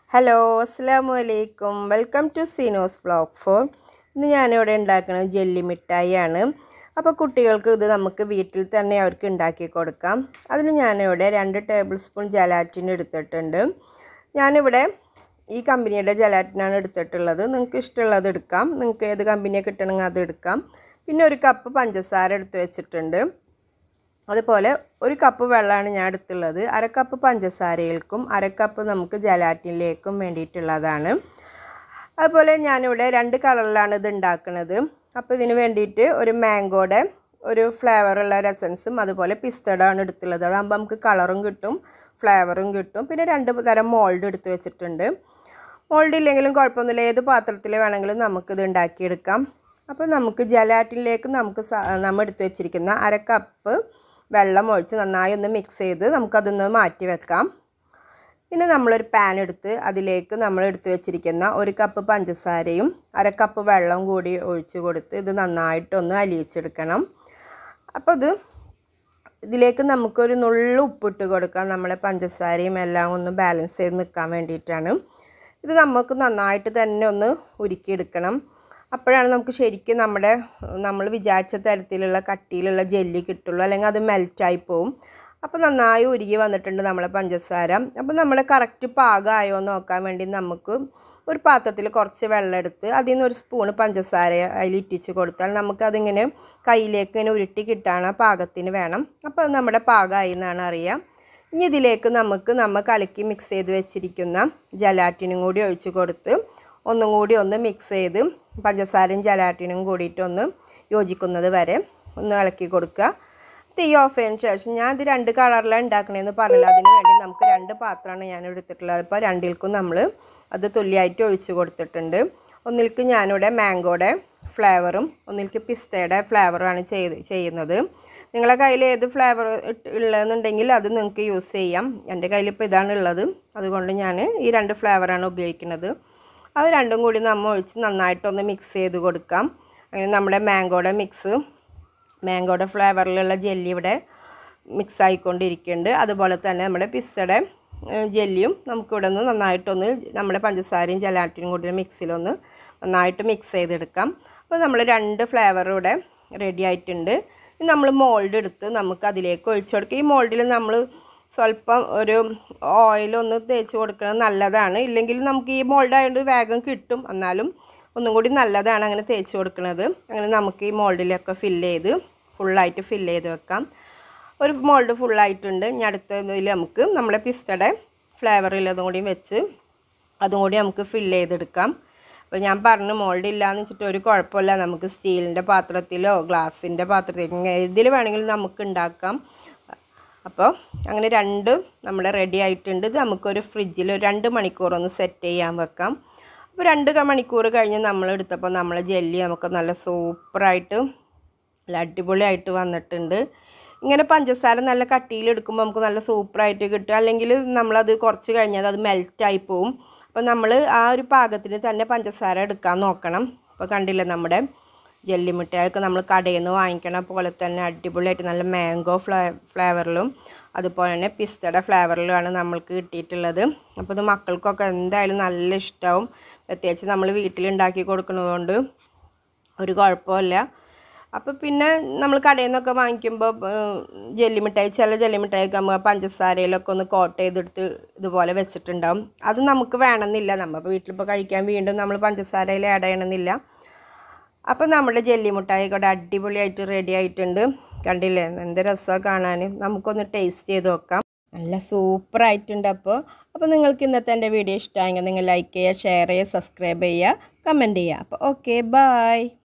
hello അസ്സാമു അലൈക്കും welcome to Seeno's vlog for ഇന്ന് ഞാനിവിടെ ഉണ്ടാക്കുന്നത് ജെല്ലി മിഠായിയാണ് അപ്പോൾ കുട്ടികൾക്ക് ഇത് നമുക്ക് വീട്ടിൽ തന്നെ അവർക്ക് ഉണ്ടാക്കി കൊടുക്കാം അതിന് ഞാനിവിടെ രണ്ട് ടേബിൾ സ്പൂൺ ജലാറ്റിൻ എടുത്തിട്ടുണ്ട് ഞാനിവിടെ ഈ കമ്പനിയുടെ ജലാറ്റിനാണ് എടുത്തിട്ടുള്ളത് നിങ്ങൾക്ക് ഇഷ്ടമുള്ളത് എടുക്കാം നിങ്ങൾക്ക് ഏത് കമ്പനിയെ കിട്ടണമെങ്കിൽ അത് എടുക്കാം പിന്നെ ഒരു കപ്പ് പഞ്ചസാര എടുത്ത് വെച്ചിട്ടുണ്ട് അതുപോലെ ഒരു കപ്പ് വെള്ളമാണ് ഞാൻ എടുത്തുള്ളത് അര കപ്പ് പഞ്ചസാരയിൽക്കും അര കപ്പ് നമുക്ക് ജലാറ്റിനിലേക്കും വേണ്ടിയിട്ടുള്ളതാണ് അതുപോലെ ഞാനിവിടെ രണ്ട് കളറിലാണ് ഇത് ഉണ്ടാക്കുന്നത് അപ്പോൾ ഇതിന് വേണ്ടിയിട്ട് ഒരു മാംഗോയുടെ ഒരു ഫ്ലേവറുള്ള രസൻസും അതുപോലെ പിസ്തഡാണ് എടുത്തുള്ളത് അതാകുമ്പോൾ നമുക്ക് കളറും കിട്ടും ഫ്ലേവറും കിട്ടും പിന്നെ രണ്ട് തരം മോൾഡ് എടുത്ത് വെച്ചിട്ടുണ്ട് മോൾഡ് ഇല്ലെങ്കിലും കുഴപ്പമൊന്നുമില്ല ഏത് പാത്രത്തിൽ വേണമെങ്കിലും നമുക്കിത് ഉണ്ടാക്കിയെടുക്കാം അപ്പോൾ നമുക്ക് ജലാറ്റിനിലേക്ക് നമുക്ക് നമ്മൾ എടുത്ത് വെച്ചിരിക്കുന്ന അര കപ്പ് വെള്ളം ഒഴിച്ച് നന്നായി ഒന്ന് മിക്സ് ചെയ്ത് നമുക്കതൊന്ന് മാറ്റി വെക്കാം പിന്നെ നമ്മളൊരു പാൻ എടുത്ത് അതിലേക്ക് നമ്മൾ എടുത്ത് വെച്ചിരിക്കുന്ന ഒരു കപ്പ് പഞ്ചസാരയും അര കപ്പ് വെള്ളം കൂടി ഒഴിച്ച് കൊടുത്ത് ഇത് നന്നായിട്ടൊന്ന് അലിയിച്ചെടുക്കണം അപ്പോൾ ഇത് ഇതിലേക്ക് നമുക്കൊരു നുള്ളു ഉപ്പിട്ട് കൊടുക്കാം നമ്മളെ പഞ്ചസാരയും എല്ലാം ഒന്ന് ബാലൻസ് ചെയ്ത് നിൽക്കാൻ വേണ്ടിയിട്ടാണ് ഇത് നമുക്ക് നന്നായിട്ട് തന്നെ ഒന്ന് ഉരുക്കിയെടുക്കണം അപ്പോഴാണ് നമുക്ക് ശരിക്കും നമ്മുടെ നമ്മൾ വിചാരിച്ച തരത്തിലുള്ള കട്ടിയിലുള്ള ജെല്ലി കിട്ടുള്ളൂ അല്ലെങ്കിൽ അത് മെൽറ്റായി പോവും അപ്പോൾ നന്നായി ഉരുകി വന്നിട്ടുണ്ട് നമ്മളെ പഞ്ചസാര അപ്പോൾ നമ്മുടെ കറക്റ്റ് പാകമായോ എന്ന് നോക്കാൻ വേണ്ടി നമുക്ക് ഒരു പാത്രത്തിൽ കുറച്ച് വെള്ളം എടുത്ത് അതിൽ നിന്ന് ഒരു സ്പൂണ് പഞ്ചസാര അതിൽ ഇറ്റിച്ച് കൊടുത്താൽ നമുക്കതിങ്ങനെ കയ്യിലേക്ക് ഇങ്ങനെ ഉരുട്ടി കിട്ടാൻ പാകത്തിന് വേണം അപ്പോൾ അത് നമ്മുടെ പാകമായി എന്നാണ് അറിയാം ഇനി ഇതിലേക്ക് നമുക്ക് നമ്മൾ കലക്കി മിക്സ് ചെയ്ത് വെച്ചിരിക്കുന്ന ജലാറ്റിനും കൂടി ഒഴിച്ച് കൊടുത്ത് ഒന്നും കൂടി ഒന്ന് മിക്സ് ചെയ്ത് പഞ്ചസാരയും ജലാറ്റിനും കൂടിയിട്ട് ഒന്ന് യോജിക്കുന്നത് വരെ ഒന്ന് ഇളക്കി കൊടുക്കുക തീ ഓഫ് ചെയ്തതിന് ശേഷം ഞാൻ ഇത് രണ്ട് കളറിലാണ് ഉണ്ടാക്കണതെന്ന് പറഞ്ഞില്ല അതിന് വേണ്ടി നമുക്ക് രണ്ട് പാത്രമാണ് ഞാൻ എടുത്തിട്ടുള്ളത് അപ്പോൾ രണ്ടിൽക്കും നമ്മൾ അത് തുല്യമായിട്ട് ഒഴിച്ച് കൊടുത്തിട്ടുണ്ട് ഒന്നിൽക്ക് ഞാനിവിടെ മാംഗോയുടെ ഫ്ലേവറും ഒന്നിൽക്ക് പിസ്തയുടെ ഫ്ലേവറുമാണ് ചെയ്ത് ചെയ്യുന്നത് നിങ്ങളെ കയ്യിൽ ഏത് ഫ്ലേവർ ഉള്ളതെന്നുണ്ടെങ്കിൽ അത് നിങ്ങൾക്ക് യൂസ് ചെയ്യാം എൻ്റെ കയ്യിൽ ഇപ്പോൾ ഇതാണ് ഉള്ളത് അതുകൊണ്ട് ഞാൻ ഈ രണ്ട് ഫ്ലേവറാണ് ഉപയോഗിക്കുന്നത് അത് രണ്ടും കൂടി നമ്മൾ ഒഴിച്ച് നന്നായിട്ടൊന്ന് മിക്സ് ചെയ്ത് കൊടുക്കാം അങ്ങനെ നമ്മുടെ മാംഗോയുടെ മിക്സ് മാംഗോയുടെ ഫ്ലേവറിലുള്ള ജെല്ലി ഇവിടെ മിക്സ് ആയിക്കൊണ്ടിരിക്കുന്നുണ്ട് അതുപോലെ തന്നെ നമ്മുടെ പിസ്സയുടെ ജെല്ലിയും നമുക്കിവിടെ നിന്ന് നന്നായിട്ടൊന്ന് നമ്മുടെ പഞ്ചസാരയും ജലാറ്റിനും കൂടി മിക്സിലൊന്ന് നന്നായിട്ട് മിക്സ് ചെയ്തെടുക്കാം അപ്പോൾ നമ്മൾ രണ്ട് ഫ്ലേവർ ഇവിടെ റെഡി ആയിട്ടുണ്ട് നമ്മൾ മോൾഡ് എടുത്ത് നമുക്ക് അതിലേക്ക് ഒഴിച്ചു കൊടുക്കുക ഈ മോൾഡിൽ നമ്മൾ സ്വല്പം ഒരു ഓയിലൊന്ന് തേച്ച് കൊടുക്കുന്നത് നല്ലതാണ് ഇല്ലെങ്കിൽ നമുക്ക് ഈ മോൾഡ് ആയതുകൊണ്ട് വേഗം കിട്ടും എന്നാലും ഒന്നും കൂടി നല്ലതാണ് അങ്ങനെ തേച്ച് കൊടുക്കുന്നത് അങ്ങനെ നമുക്ക് ഈ മോൾഡിലൊക്കെ ഫില്ല് ചെയ്ത് ഫുള്ളായിട്ട് ഫില്ല് ചെയ്ത് വെക്കാം ഒരു മോൾഡ് ഫുള്ളായിട്ടുണ്ട് ഇനി അടുത്തതിൽ നമുക്ക് നമ്മുടെ പിസ്റ്റയുടെ ഫ്ലേവറുള്ളതും കൂടി വെച്ച് അതും കൂടി നമുക്ക് ഫില്ല് ചെയ്തെടുക്കാം അപ്പോൾ ഞാൻ പറഞ്ഞു മോൾഡ് ഇല്ലയെന്ന് വെച്ചിട്ട് ഒരു കുഴപ്പമില്ല നമുക്ക് സ്റ്റീലിൻ്റെ പാത്രത്തിലോ ഗ്ലാസിൻ്റെ പാത്രത്തിലോ ഇതിൽ വേണമെങ്കിലും നമുക്ക് ഉണ്ടാക്കാം അപ്പോൾ അങ്ങനെ രണ്ട് നമ്മുടെ റെഡി ആയിട്ടുണ്ട് ഇത് നമുക്കൊരു ഫ്രിഡ്ജിൽ ഒരു രണ്ട് മണിക്കൂർ ഒന്ന് സെറ്റ് ചെയ്യാൻ വെക്കാം അപ്പോൾ രണ്ട് മണിക്കൂർ കഴിഞ്ഞ് നമ്മൾ എടുത്തപ്പോൾ നമ്മളെ ജെല്ലി നമുക്ക് നല്ല സൂപ്പറായിട്ട് നല്ല അടിപൊളിയായിട്ട് വന്നിട്ടുണ്ട് ഇങ്ങനെ പഞ്ചസാര നല്ല കട്ടിയിൽ എടുക്കുമ്പോൾ നമുക്ക് നല്ല സൂപ്പറായിട്ട് കിട്ടും അല്ലെങ്കിൽ നമ്മളത് കുറച്ച് കഴിഞ്ഞാൽ അത് മെൽറ്റായി പോവും അപ്പോൾ നമ്മൾ ആ ഒരു പാകത്തിന് തന്നെ പഞ്ചസാര എടുക്കാൻ നോക്കണം അപ്പോൾ കണ്ടില്ലേ നമ്മുടെ ജെല്ലി മിഠായിയൊക്കെ നമ്മൾ കടയിൽ നിന്ന് വാങ്ങിക്കണ പോലെ തന്നെ അടിപൊളിയായിട്ട് നല്ല മാംഗോ ഫ്ലേ ഫ്ലേവറിലും അതുപോലെ തന്നെ പിസ്തയുടെ ഫ്ലേവറിലുമാണ് നമ്മൾക്ക് കിട്ടിയിട്ടുള്ളത് അപ്പോൾ ഇത് മക്കൾക്കൊക്കെ എന്തായാലും നല്ല ഇഷ്ടമാവും പ്രത്യേകിച്ച് നമ്മൾ വീട്ടിലുണ്ടാക്കി കൊടുക്കുന്നതുകൊണ്ട് ഒരു കുഴപ്പമില്ല അപ്പോൾ പിന്നെ നമ്മൾ കടയിൽ നിന്നൊക്കെ വാങ്ങിക്കുമ്പോൾ ജെല്ലി മിഠായി ചില ജെല്ലി മിഠായിയൊക്കെ നമ്മൾ പഞ്ചസാരയിലൊക്കെ ഒന്ന് കോട്ട് ചെയ്തെടുത്ത് ഇതുപോലെ വെച്ചിട്ടുണ്ടാവും അത് നമുക്ക് വേണമെന്നില്ല നമ്മൾ വീട്ടിലിപ്പോൾ കഴിക്കാൻ വീണ്ടും നമ്മൾ പഞ്ചസാരയിൽ ആഡ് ചെയ്യണമെന്നില്ല അപ്പോൾ നമ്മുടെ ജെല്ലി മിഠായി കൂടെ അടിപൊളിയായിട്ട് റെഡി ആയിട്ടുണ്ട് കണ്ടില്ലേ എന്ത് രസമാണ് കാണാൻ നമുക്കൊന്ന് ടേസ്റ്റ് ചെയ്ത് നോക്കാം നല്ല സൂപ്പറായിട്ടുണ്ട് അപ്പോൾ അപ്പോൾ നിങ്ങൾക്ക് ഇന്നത്തെ എൻ്റെ വീഡിയോ ഇഷ്ടമായെങ്കിൽ നിങ്ങൾ ലൈക്ക് ചെയ്യുക ഷെയർ ചെയ്യുക സബ്സ്ക്രൈബ് ചെയ്യുക കമൻറ്റ് ചെയ്യുക അപ്പോൾ ഓക്കെ ബായ്